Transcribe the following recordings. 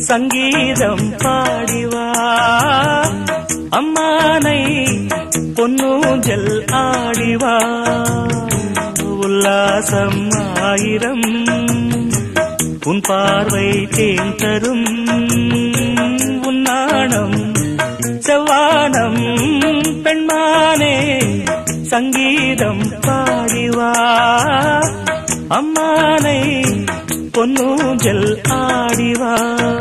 சங்கீதம் பாடிவா அம்மானை பொன்னூஞ்சல் ஆடிவா உல்லாசம் ஆயிரம் உன் பார்வை தேன் தரும் உன்னாணம் செவ்வானம் பெண்மானே சங்கீதம் பாடிவா அம்மானை பொன்னூஞ்சல் ஆடிவா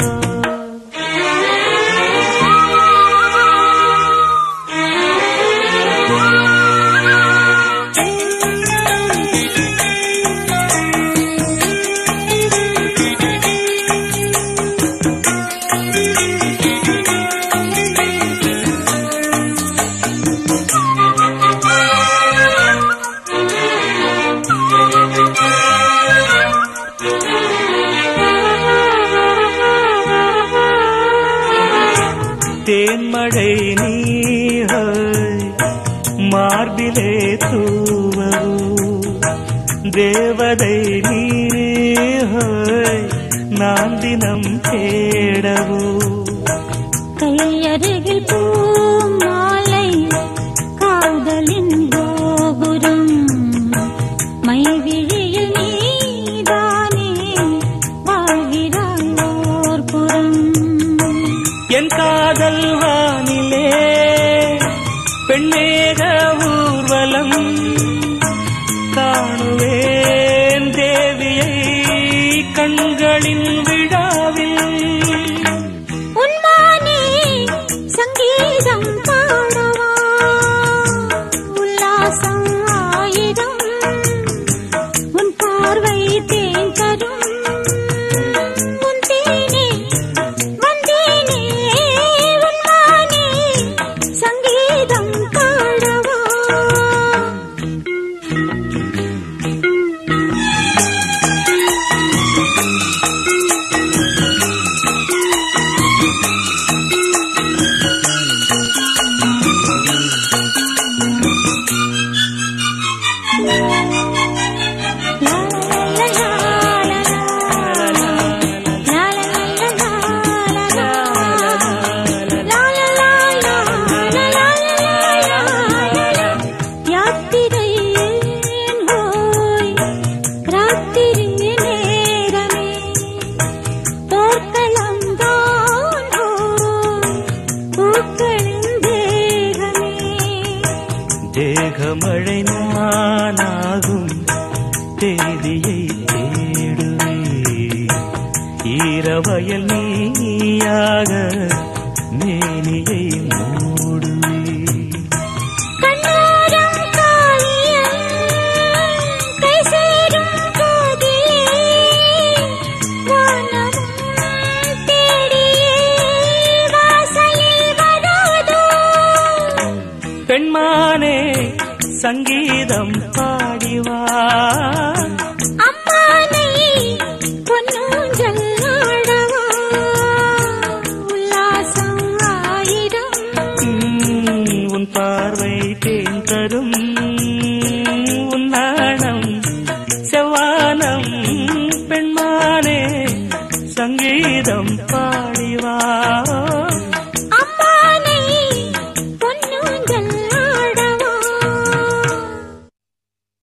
தேன்மழை நீஹாய் மார்பிலே தூவரோ தேவதை நீஹாய் நான் தினம் தேடவோ கையருகில் பூ மாலை காதலின் கோபுரம் மைவிழியில் நீதானே வாழ்கிறாய் ஓர் புறம் என் காதல் வானிலே பெண்ணேக ஊர்வலம் காணுவேன் தேவியை கண்களின் விழாவில் உன்மானே சங்கீதம் பாடவா உல்லாசம் ஆயிரம் உன் பார்வை தேன் தரும் உன் தேனே வந்தேனே உன்மானே சங்கீதம் பாடவா தேகமழை நானாகும் தேதியை தேடுவே ஈரவயல் நீயாக மேனியை